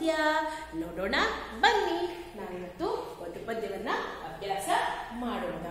ಪದ್ಯ ನೋಡೋಣ ಬನ್ನಿ ನಾವಿವತ್ತು ಒಂದು ಪದ್ಯವನ್ನ ಅಭ್ಯಾಸ ಮಾಡೋಣ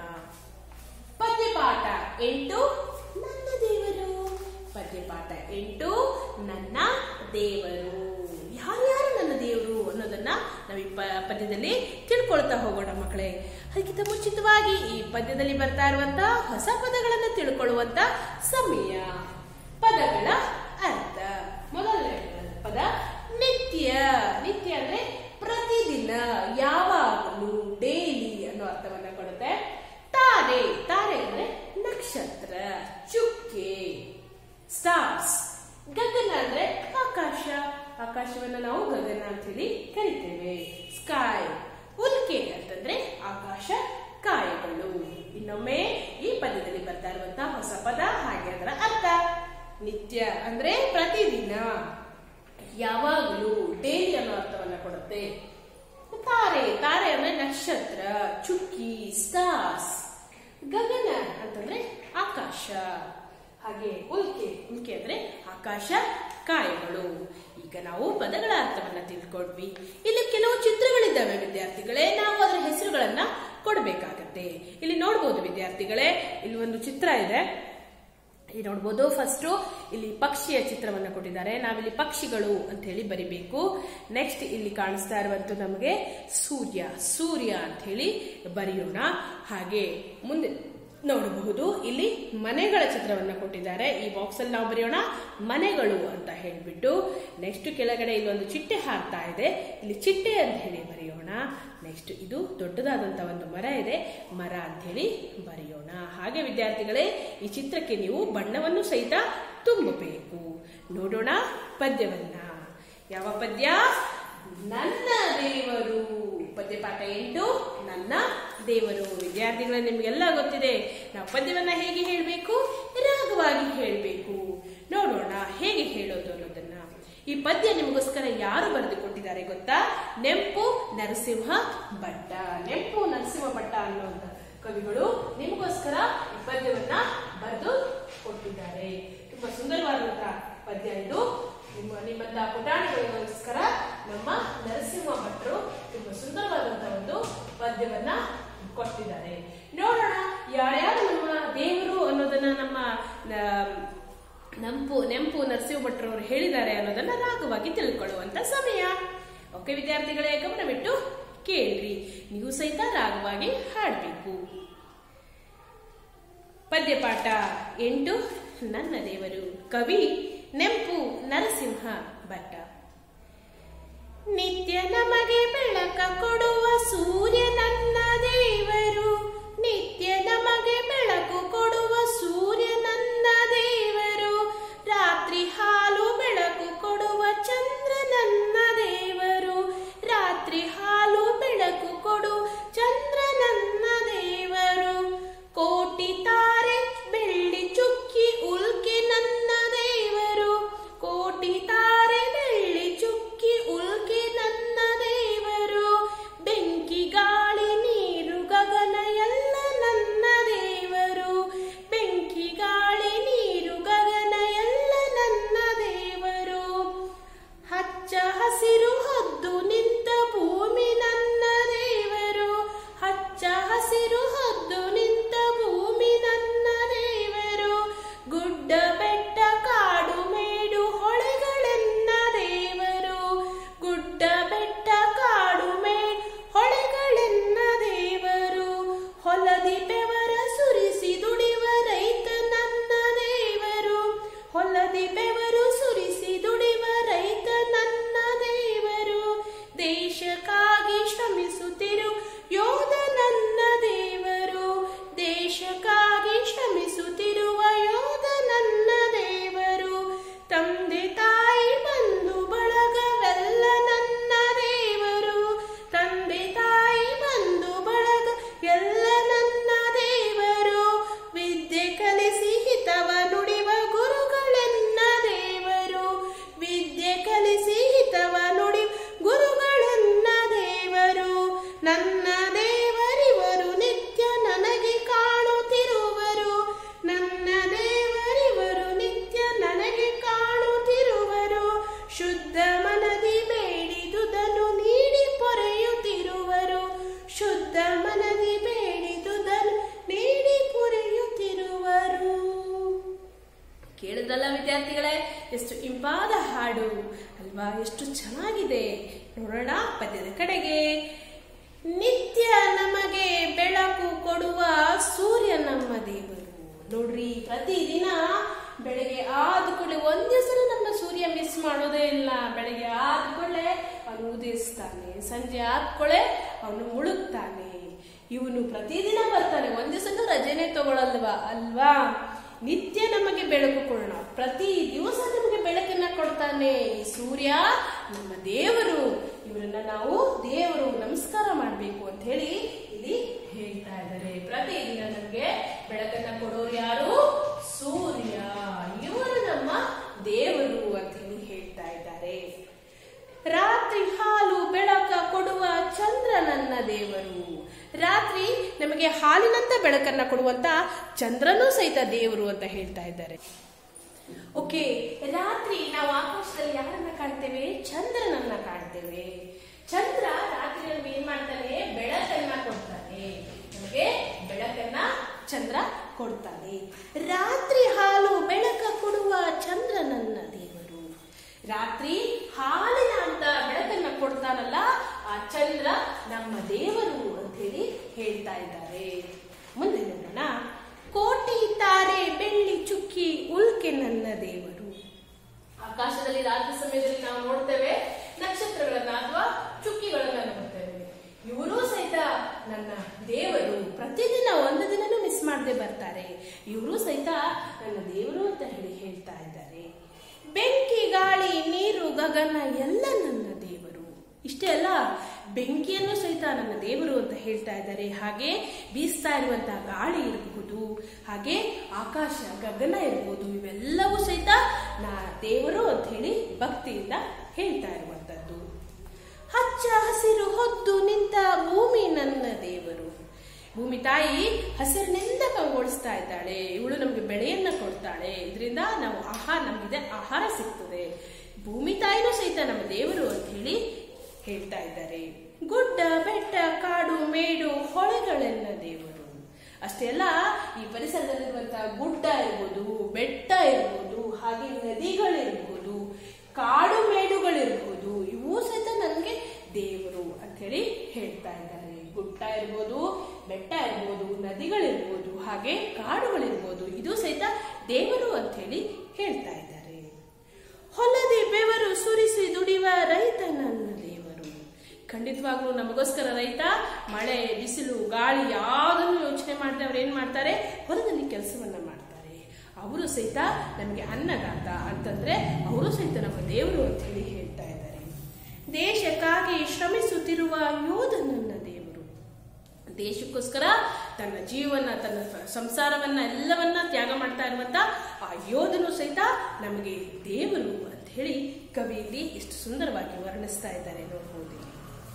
ಪದ್ಯಪಾಠ ಎಂಟು ನನ್ನ ದೇವರು ಪದ್ಯಪಾಠ ಎಂಟು ನನ್ನ ದೇವರು ಯಾರ್ಯಾರು ನನ್ನ ದೇವರು ಅನ್ನೋದನ್ನ ನಾವು ಈ ಪ- ಪದ್ಯದಲ್ಲಿ ತಿಳ್ಕೊಳ್ತಾ ಹೋಗೋಣ ಮಕ್ಕಳೇ ಅದಕ್ಕಿಂತ ಮುಂಚಿತವಾಗಿ ಈ ಪದ್ಯದಲ್ಲಿ ಬರ್ತಾ ಇರುವಂತ ಹೊಸ ಪದಗಳನ್ನ ತಿಳ್ಕೊಳ್ಳುವಂತ ಸಮಯ ಪದಗಳ ಅರ್ಥ ಮೊದಲನೇ ಪದ ನಿತ್ಯ ನಿತ್ಯ ಅಂದ್ರೆ ಪ್ರತಿದಿನ ಯಾವಾಗಲೂ ಡೈಲಿ ಅನ್ನೋ ಅರ್ಥವನ್ನ ಕೊಡುತ್ತೆ ತಾರೆ ತಾರೆ ಅಂದ್ರೆ ನಕ್ಷತ್ರ ಚುಕ್ಕೆ ಸ್ಟಾರ್ಸ್ ಗಗನ ಅಂದ್ರೆ ಆಕಾಶ ಆಕಾಶವನ್ನ ನಾವು ಗಗನ ಅಂತ ಹೇಳಿ ಕರಿತೇವೆ ಸ್ಕೈ ಉಲ್ಕೆ ಅಂತಂದ್ರೆ ಆಕಾಶ ಕಾಯಗಳು ಇನ್ನೊಮ್ಮೆ ಈ ಪದ್ಯದಲ್ಲಿ ಬರ್ತಾ ಇರುವಂತಹ ಹೊಸ ಪದ ಹಾಗೆ ಅದರ ಅರ್ಥ ನಿತ್ಯ ಅಂದ್ರೆ ಪ್ರತಿದಿನ ಯಾವಾಗಲೂ ಡೈಲಿ ಅನ್ನೋ ಅರ್ಥವನ್ನ ಕೊಡುತ್ತೆ ತಾರೆ ತಾರೆ ಅಂದ್ರೆ ನಕ್ಷತ್ರ ಚುಕ್ಕಿ ಸ್ಟಾರ್ಸ್ ಗಗನ ಅಂತಂದ್ರೆ ಆಕಾಶ ಹಾಗೆ ಉಲ್ಕೆ ಉಲ್ಕೆ ಅಂದ್ರೆ ಆಕಾಶ ಕಾಯಗಳು ಈಗ ನಾವು ಪದಗಳ ಅರ್ಥವನ್ನ ತಿಳ್ಕೊಂಡ್ವಿ ಇಲ್ಲಿ ಕೆಲವು ಚಿತ್ರಗಳಿದ್ದಾವೆ ವಿದ್ಯಾರ್ಥಿಗಳೇ ನಾವು ಅದರ ಹೆಸರುಗಳನ್ನ ಕೊಡಬೇಕಾಗತ್ತೆ ಇಲ್ಲಿ ನೋಡ್ಬೋದು ವಿದ್ಯಾರ್ಥಿಗಳೇ ಇಲ್ಲಿ ಒಂದು ಚಿತ್ರ ಇದೆ ಇಲ್ಲಿ ನೋಡ್ಬೋದು ಫಸ್ಟ್ ಇಲ್ಲಿ ಪಕ್ಷಿಯ ಚಿತ್ರವನ್ನ ಕೊಟ್ಟಿದ್ದಾರೆ ನಾವಿಲ್ಲಿ ಪಕ್ಷಿಗಳು ಅಂತ ಹೇಳಿ ಬರಿಬೇಕು ನೆಕ್ಸ್ಟ್ ಇಲ್ಲಿ ಕಾಣಿಸ್ತಾ ಇರುವಂತ ನಮಗೆ ಸೂರ್ಯ ಸೂರ್ಯ ಅಂತ ಹೇಳಿ ಬರೆಯೋಣ ಹಾಗೆ ಮುಂದೆ ನೋಡಬಹುದು ಇಲ್ಲಿ ಮನೆಗಳ ಚಿತ್ರವನ್ನ ಕೊಟ್ಟಿದ್ದಾರೆ ಈ ಬಾಕ್ಸ್ ಅಲ್ಲಿ ನಾವು ಬರೆಯೋಣ ಮನೆಗಳು ಅಂತ ಹೇಳ್ಬಿಟ್ಟು ನೆಕ್ಸ್ಟ್ ಕೆಳಗಡೆ ಇಲ್ಲೊಂದು ಚಿಟ್ಟೆ ಹಾರ್ತಾ ಇದೆ ಇಲ್ಲಿ ಚಿಟ್ಟೆ ಅಂತ ಹೇಳಿ ಬರೆಯೋಣ ನೆಕ್ಸ್ಟ್ ಇದು ದೊಡ್ಡದಾದಂತ ಒಂದು ಮರ ಇದೆ ಮರ ಅಂತ ಹೇಳಿ ಬರೆಯೋಣ ಹಾಗೆ ವಿದ್ಯಾರ್ಥಿಗಳೇ ಈ ಚಿತ್ರಕ್ಕೆ ನೀವು ಬಣ್ಣವನ್ನು ಸಹಿತ ತುಂಬಬೇಕು ನೋಡೋಣ ಪದ್ಯವನ್ನ ಯಾವ ಪದ್ಯ ನನ್ನ ದೇವರು ಪದ್ಯಪಾಠ ಎಂಟು ನನ್ನ ದೇವರು ವಿದ್ಯಾರ್ಥಿಗಳೇ ನಿಮ್ಗೆಲ್ಲ ಗೊತ್ತಿದೆ ನಾವು ಪದ್ಯವನ್ನ ಹೇಗೆ ಹೇಳಬೇಕು ರಾಗವಾಗಿ ಹೇಳಬೇಕು ನೋಡೋಣ ಹೇಗೆ ಹೇಳೋದು ಅನ್ನೋದನ್ನ ಈ ಪದ್ಯ ನಿಮಗೋಸ್ಕರ ಯಾರು ಬರೆದು ಕೊಟ್ಟಿದ್ದಾರೆ ಗೊತ್ತಾ ನೆಂಪು ನರಸಿಂಹ ಭಟ್ಟ ನೆಂಪು ನರಸಿಂಹ ಭಟ್ಟ ಅನ್ನುವಂತ ಕವಿಗಳು ನಿಮಗೋಸ್ಕರ ಈ ಪದ್ಯವನ್ನ ಬರೆದು ಕೊಟ್ಟಿದ್ದಾರೆ ತುಂಬಾ ಸುಂದರವಾದಂತಹ ಪದ್ಯ ಇದು ನಿಮ್ಮ ನಿಮ್ಮಂತ ಪುಟಾಣಿಗಳಿಗೋಸ್ಕರ ನಮ್ಮ ನರಸಿಂಹ ಭಟ್ರು ತುಂಬಾ ಸುಂದರವಾದಂತಹ ಒಂದು ಪದ್ಯವನ್ನ ಕೊಟ್ಟಿದ್ದಾರೆ ನೋಡೋಣ ಯಾರ್ಯಾರು ನಮ್ಮ ದೇವರು ಅನ್ನೋದನ್ನ ನಮ್ಮ ನ- ನಂಪು ನೆಂಪು ನರಸಿಂಹ ಭಟ್ರವರು ಹೇಳಿದ್ದಾರೆ ಅನ್ನೋದನ್ನ ರಾಗವಾಗಿ ತಿಳ್ಕೊಳ್ಳುವಂತ ಸಮಯ ಓಕೆ ವಿದ್ಯಾರ್ಥಿಗಳೇ ಗಮನವಿಟ್ಟು ಕೇಳ್ರಿ ನೀವು ಸಹಿತ ರಾಗವಾಗಿ ಹಾಡಬೇಕು ಪದ್ಯಪಾಠ ಎಂಟು ನನ್ನ ದೇವರು ಕವಿ ನೆಂಪು ನರಸಿಂಹ ಭಟ್ಟ ನಿತ್ಯ ನಮಗೆ ಬೆಳಕ ಕೊಡುವ ಸೂರ್ಯ ನನ್ನ ದೇವರು ನಿತ್ಯ ನಮಗೆ ಬೆಳಕು ಕೊಡುವ ಸೂರ್ಯ ನನ್ನ ದೇವರು ರಾತ್ರಿ ಹಾಲು ಬೆಳಕು ಕೊಡುವ ಚಂದ್ರ ನನ್ನ ದೇವರು ರಾತ್ರಿ ಹಾಲು ಬೆಳಕು ಕೊಡು ಚಂದ್ರ ನನ್ನ ದೇವರು ಕೋಟಿ ತಾರೆ ಬೆಳ್ಳಿ ಚುಕ್ಕಿ ಉಲ್ಕೆ ನನ್ನ ದೇವರು ಕೋಟಿ ತಾರೆ ಬೆಳ್ಳಿ ಚುಕ್ಕಿ ಉಲ್ಕೆ ನನ್ನ ದೇವರು ಬೆಂಕಿ ಗಾಳಿ ನೀರು ಗಗನ ಎಲ್ಲ ನನ್ನ ದೇವರು ಬೆಂಕಿ ಗಾಳಿ ನೀರು ಗಗನ ಎಲ್ಲ ನನ್ನ ದೇವರು ಹಚ್ಚ ಹಸಿರು ಹದ್ದು ನಿಂತ ಭೂಮಿ ನನ್ನ ದೇವರು ಹಚ್ಚ ಹಸಿರು ಹದ್ದು ನಿಂತ ಭೂಮಿ ನನ್ನ ದೇವರು ಗುಡ್ಡ ಬೆಟ್ಟ ಕಾಡು ಮೇಡು ಹೊಳೆಗಳೆನ್ನ ದೇವರು ಗುಡ್ಡ ಬೆಟ್ಟ ಕಾಡು ಮೇಡು ಹೊಳೆಗಳೆನ್ನ ದೇವರು ಹೊಲದಿ ಬೆವರ ಸುರಿಸಿ ದುಡಿವ ರೈತ ನನ್ನ ದೇವರು ಹೊಲದಿ ಬೆವರು ಸುರಿಸಿ ದುಡಿವ ರೈತ ನನ್ನ ದೇವರು ಎಷ್ಟು ಚೆನ್ನಾಗಿದೆ ನೋಡೋಣ ಪದ್ಯದ ಕಡೆಗೆ ನಿತ್ಯ ನಮಗೆ ಬೆಳಕು ಕೊಡುವ ಸೂರ್ಯ ನಮ್ಮ ದೇವರು ನೋಡ್ರಿ ಪ್ರತಿದಿನ ಬೆಳಗ್ಗೆ ಆದ ಕೂಡಲೇ ಒಂದ್ ದಿವಸ ನಮ್ಮ ಸೂರ್ಯ ಮಿಸ್ ಮಾಡೋದೇ ಇಲ್ಲ ಬೆಳಗ್ಗೆ ಆದ ಕೂಡಲೇ ಅವನು ಉದಯಿಸ್ತಾನೆ ಸಂಜೆ ಆದ ಕೂಡಲೇ ಅವನು ಮುಳುಗ್ತಾನೆ ಇವನು ಪ್ರತಿದಿನ ಬರ್ತಾನೆ ಒಂದ್ ದಿವಸನೂ ರಜೆನೆ ತಗೊಳಲ್ವಾ ಅಲ್ವಾ ನಿತ್ಯ ನಮಗೆ ಬೆಳಕು ಕೊಡೋಣ ಪ್ರತಿ ದಿವಸ ನಮಗೆ ಬೆಳಕನ್ನ ಕೊಡ್ತಾನೆ ಈ ಸೂರ್ಯ ನಮ್ಮ ದೇವರು ಇವರನ್ನ ನಾವು ದೇವರು ನಮಸ್ಕಾರ ಮಾಡಬೇಕು ಅಂತ ಹೇಳಿ ಇಲ್ಲಿ ಹೇಳ್ತಾ ಇದ್ದಾರೆ ಪ್ರತಿದಿನ ನಮಗೆ ಬೆಳಕನ್ನ ಕೊಡೋರು ಯಾರು ಸೂರ್ಯ ಇವರು ನಮ್ಮ ದೇವರು ಅಂತ ಹೇಳಿ ಹೇಳ್ತಾ ಇದ್ದಾರೆ ರಾತ್ರಿ ಹಾಲು ಬೆಳಕ ಕೊಡುವ ಚಂದ್ರ ನನ್ನ ದೇವರು ರಾತ್ರಿ ನಮಗೆ ಹಾಲಿನಂತ ಬೆಳಕನ್ನ ಕೊಡುವಂತ ಚಂದ್ರನೂ ಸಹಿತ ದೇವರು ಅಂತ ಹೇಳ್ತಾ ಇದ್ದಾರೆ ಓಕೆ ರಾತ್ರಿ ನಾವು ಆಕಾಶದಲ್ಲಿ ಯಾರನ್ನ ಕಾಣ್ತೇವೆ ಚಂದ್ರನನ್ನ ಕಾಣ್ತೇವೆ ಚಂದ್ರ ರಾತ್ರಿ ನಮ್ಗೆ ಏನ್ ಮಾಡ್ತಾನೆ ಬೆಳಕನ್ನ ಕೊಡ್ತಾನೆ ನಮಗೆ ಬೆಳಕನ್ನ ಚಂದ್ರ ಕೊಡ್ತಾನೆ ರಾತ್ರಿ ಹಾಲು ಬೆಳಕ ಕೊಡುವ ಚಂದ್ರ ನನ್ನ ದೇವರು ರಾತ್ರಿ ಹಾಲಿನ ಅಂತ ಬೆಳಕನ್ನ ಕೊಡ್ತಾನಲ್ಲ ಆ ಚಂದ್ರ ನಮ್ಮ ದೇವರು ಅಂತ ಹೇಳಿ ಹೇಳ್ತಾ ಇದ್ದಾರೆ ಮುಂದೆ ನೋಡೋಣ ಕೋಟಿ ತಾರೆ ಬೆಳ್ಳಿ ಚುಕ್ಕಿ ಉಲ್ಕೆ ನನ್ನ ದೇವರು ಆಕಾಶದಲ್ಲಿ ರಾತ್ರಿ ಸಮಯದಲ್ಲಿ ನಾವು ನೋಡ್ತೇವೆ ನಕ್ಷತ್ರಗಳನ್ನ ಅಥವಾ ಚುಕ್ಕಿಗಳನ್ನ ನೋಡ್ತೇವೆ ಇವರು ಸಹಿತ ನನ್ನ ದೇವರು ಪ್ರತಿದಿನ ಒಂದು ದಿನನೂ ಮಿಸ್ ಮಾಡದೆ ಬರ್ತಾರೆ ಇವರು ಸಹಿತ ನನ್ನ ದೇವರು ಅಂತ ಹೇಳಿ ಹೇಳ್ತಾ ಇದ್ದಾರೆ ಬೆಂಕಿ ಗಾಳಿ ನೀರು ಗಗನ ಎಲ್ಲ ನನ್ನ ದೇವರು ಇಷ್ಟೇ ಅಲ್ಲ ಬೆಂಕಿಯನ್ನು ಸಹಿತ ನನ್ನ ದೇವರು ಅಂತ ಹೇಳ್ತಾ ಇದ್ದಾರೆ ಹಾಗೆ ಬೀಸ್ತಾ ಇರುವಂತಹ ಗಾಳಿ ಇರಬಹುದು ಹಾಗೆ ಆಕಾಶ ಗಗನ ಇರಬಹುದು ಇವೆಲ್ಲವೂ ಸಹಿತ ನಾ ದೇವರು ಅಂತ ಹೇಳಿ ಭಕ್ತಿಯಿಂದ ಹೇಳ್ತಾ ಇರುವಂತದ್ದು ಹಚ್ಚ ಹಸಿರು ಹೊದ್ದು ನಿಂತ ಭೂಮಿ ನನ್ನ ದೇವರು ಭೂಮಿ ತಾಯಿ ಹಸಿರಿನಿಂದ ಕಂಗೊಳಿಸ್ತಾ ಇದ್ದಾಳೆ ಇವಳು ನಮ್ಗೆ ಬೆಳೆಯನ್ನ ಕೊಡ್ತಾಳೆ ಇದರಿಂದ ನಾವು ಆಹಾರ ನಮ್ಗಿದೆ ಆಹಾರ ಸಿಗ್ತದೆ ಭೂಮಿ ತಾಯಿನೂ ಸಹಿತ ನಮ್ಮ ದೇವರು ಅಂತ ಹೇಳಿ ಹೇಳ್ತಾ ಇದ್ದಾರೆ ಗುಡ್ಡ ಬೆಟ್ಟ ಕಾಡು ಮೇಡು ಹೊಳೆಗಳೆಲ್ಲ ದೇವರು ಅಷ್ಟೇ ಅಲ್ಲ ಈ ಪರಿಸರದಲ್ಲಿರುವಂತಹ ಗುಡ್ಡ ಇರ್ಬೋದು ಬೆಟ್ಟ ಇರ್ಬೋದು ಹಾಗೆ ನದಿಗಳಿರ್ಬೋದು ಕಾಡು ಮೇಡುಗಳಿರ್ಬೋದು ಇವು ಸಹಿತ ನನಗೆ ದೇವರು ಅಂತ ಹೇಳಿ ಹೇಳ್ತಾ ಇದ್ದಾರೆ ಗುಡ್ಡ ಇರ್ಬೋದು ಬೆಟ್ಟ ಇರ್ಬೋದು ನದಿಗಳಿರ್ಬೋದು ಹಾಗೆ ಕಾಡುಗಳಿರ್ಬೋದು ಇದು ಸಹಿತ ದೇವರು ಅಂತ ಹೇಳಿ ಹೇಳ್ತಾ ಇದ್ದಾರೆ ಹೊಲದಿ ಬೆವರು ಸುರಿಸಿ ದುಡಿವ ರೈತ ನನ್ನ ದೇವರು ಖಂಡಿತವಾಗ್ಲೂ ನಮಗೋಸ್ಕರ ರೈತ ಮಳೆ ಬಿಸಿಲು ಗಾಳಿ ಯಾವುದನ್ನು ಯೋಚನೆ ಮಾಡದೆ ಅವ್ರು ಏನ್ ಮಾಡ್ತಾರೆ ಹೊಲದಲ್ಲಿ ಕೆಲಸವನ್ನ ಮಾಡ್ತಾರೆ ಅವರು ಸಹಿತ ನಮಗೆ ಅನ್ನದಾತ ಅಂತಂದ್ರೆ ಅವರು ಸಹಿತ ನಮ್ಮ ದೇವರು ಅಂತ ಹೇಳಿ ಹೇಳ್ತಾ ಇದ್ದಾರೆ ದೇಶಕ್ಕಾಗಿ ಶ್ರಮಿಸುತ್ತಿರುವ ಯೋಧ ನನ್ನ ದೇವರು ದೇಶಕ್ಕೋಸ್ಕರ ತನ್ನ ಜೀವನ ತನ್ನ ಸಂಸಾರವನ್ನ ಎಲ್ಲವನ್ನ ತ್ಯಾಗ ಮಾಡ್ತಾ ಇರುವಂತ ಆ ಯೋಧನು ಸಹಿತ ನಮಗೆ ದೇವರು ಅಂತ ಹೇಳಿ ಕವಿಯಲ್ಲಿ ಎಷ್ಟು ಸುಂದರವಾಗಿ ವರ್ಣಿಸ್ತಾ ಇದ್ದಾರೆ ನೋಡ್ಬೋದು ಇಲ್ಲಿ.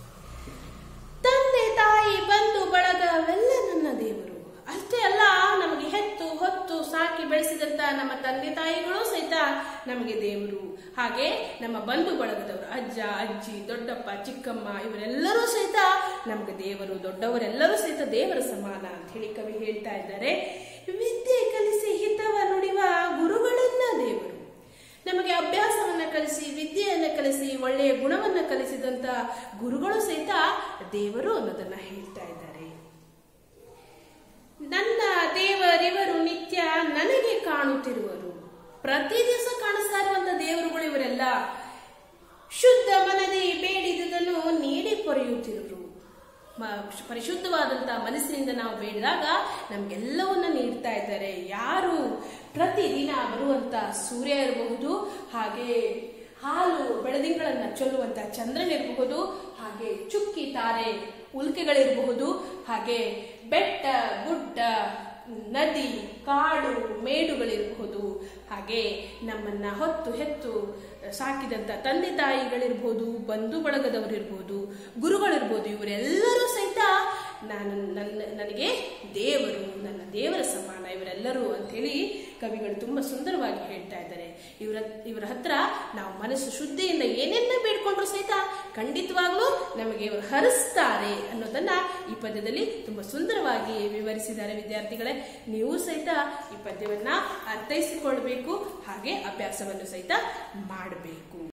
ತಂದೆ ತಾಯಿ ಬಂಧು ಬಳಗವೆಲ್ಲ ನನ್ನ ದೇವರು ಅಷ್ಟೇ ಅಲ್ಲ ನಮಗೆ ಹೆತ್ತು ಹೊತ್ತು ಸಾಕಿ ಬೆಳೆಸಿದಂತ ನಮ್ಮ ತಂದೆ ತಾಯಿಗಳು ಸಹಿತ ನಮಗೆ ದೇವರು ಹಾಗೆ ನಮ್ಮ ಬಂಧು ಬಳಗದವರು ಅಜ್ಜ ಅಜ್ಜಿ ದೊಡ್ಡಪ್ಪ ಚಿಕ್ಕಮ್ಮ ಇವರೆಲ್ಲರೂ ಸಹಿತ ನಮಗೆ ದೇವರು ದೊಡ್ಡವರೆಲ್ಲರೂ ಸಹಿತ ದೇವರ ಸಮಾನ ಅಂತ ಹೇಳಿ ಕವಿ ಹೇಳ್ತಾ ಇದ್ದಾರೆ ವಿದ್ಯೆ ಕಲಿಸಿ ಹಿತವ ನುಡಿವ ಗುರುಗಳನ್ನ ದೇವರು ನಮಗೆ ಅಭ್ಯಾಸವನ್ನ ಕಲಿಸಿ ವಿದ್ಯೆಯನ್ನ ಕಲಿಸಿ ಒಳ್ಳೆಯ ಗುಣವನ್ನ ಕಲಿಸಿದಂತ ಗುರುಗಳು ಸಹಿತ ದೇವರು ಅನ್ನೋದನ್ನ ಹೇಳ್ತಾ ಇದ್ದಾರೆ ನನ್ನ ದೇವರಿವರು ನಿತ್ಯ ನನಗೆ ಕಾಣುತ್ತಿರುವರು ಪ್ರತಿ ದಿವಸ ಕಾಣಿಸ್ತಾ ಇರುವಂತ ದೇವರುಗಳು ಇವರೆಲ್ಲ ಶುದ್ಧ ಮನದಿ ಬೇಡಿದುದನ್ನು ನೀಡಿ ಪೊರೆಯುತ್ತಿರುವರು ಮ- ಪರಿಶುದ್ಧವಾದಂತ ಮನಸ್ಸಿನಿಂದ ನಾವು ಬೇಡಿದಾಗ ನಮ್ಗೆಲ್ಲವನ್ನ ನೀಡ್ತಾ ಇದ್ದಾರೆ ಯಾರು ಪ್ರತಿದಿನ ಬರುವಂತ ಸೂರ್ಯ ಇರಬಹುದು ಹಾಗೆ ಹಾಲು ಬೆಳದಿಂಗಳನ್ನ ಚೆಲ್ಲುವಂತ ಚಂದ್ರನಿರಬಹುದು ಹಾಗೆ ಚುಕ್ಕಿ ತಾರೆ ಉಲ್ಕೆಗಳಿರಬಹುದು ಹಾಗೆ ಬೆಟ್ಟ ಗುಡ್ಡ ನದಿ ಕಾಡು ಮೇಡುಗಳಿರಬಹುದು ಹಾಗೆ ನಮ್ಮನ್ನ ಹೊತ್ತು ಹೆತ್ತು ಸಾಕಿದಂತ ತಂದೆ ತಾಯಿಗಳಿರ್ಬೋದು ಬಂಧು ಬಳಗದವರಿರ್ಬೋದು ಗುರುಗಳಿರ್ಬೋದು ಇವರೆಲ್ಲರೂ ಸಹಿತ ನಾನು ನನ್ನ ನನಗೆ ದೇವರು ನನ್ನ ದೇವರ ಸಮಾನ ಇವರೆಲ್ಲರೂ ಅಂತೇಳಿ ಕವಿಗಳು ತುಂಬಾ ಸುಂದರವಾಗಿ ಹೇಳ್ತಾ ಇದ್ದಾರೆ ಇವರ ಇವರ ಹತ್ರ ನಾವು ಮನಸ್ಸು ಶುದ್ಧಿಯಿಂದ ಏನೆಲ್ಲ ಬೇಡ್ಕೊಂಡ್ರು ಸಹಿತ ಖಂಡಿತವಾಗ್ಲೂ ನಮಗೆ ಇವರು ಹರಿಸ್ತಾರೆ ಅನ್ನೋದನ್ನ ಈ ಪದ್ಯದಲ್ಲಿ ತುಂಬಾ ಸುಂದರವಾಗಿ ವಿವರಿಸಿದ್ದಾರೆ ವಿದ್ಯಾರ್ಥಿಗಳೇ ನೀವು ಸಹಿತ ಈ ಪದ್ಯವನ್ನ ಅರ್ಥೈಸಿಕೊಳ್ಬೇಕು ಹಾಗೆ ಅಭ್ಯಾಸವನ್ನು ಸಹಿತ ಮಾಡಬೇಕು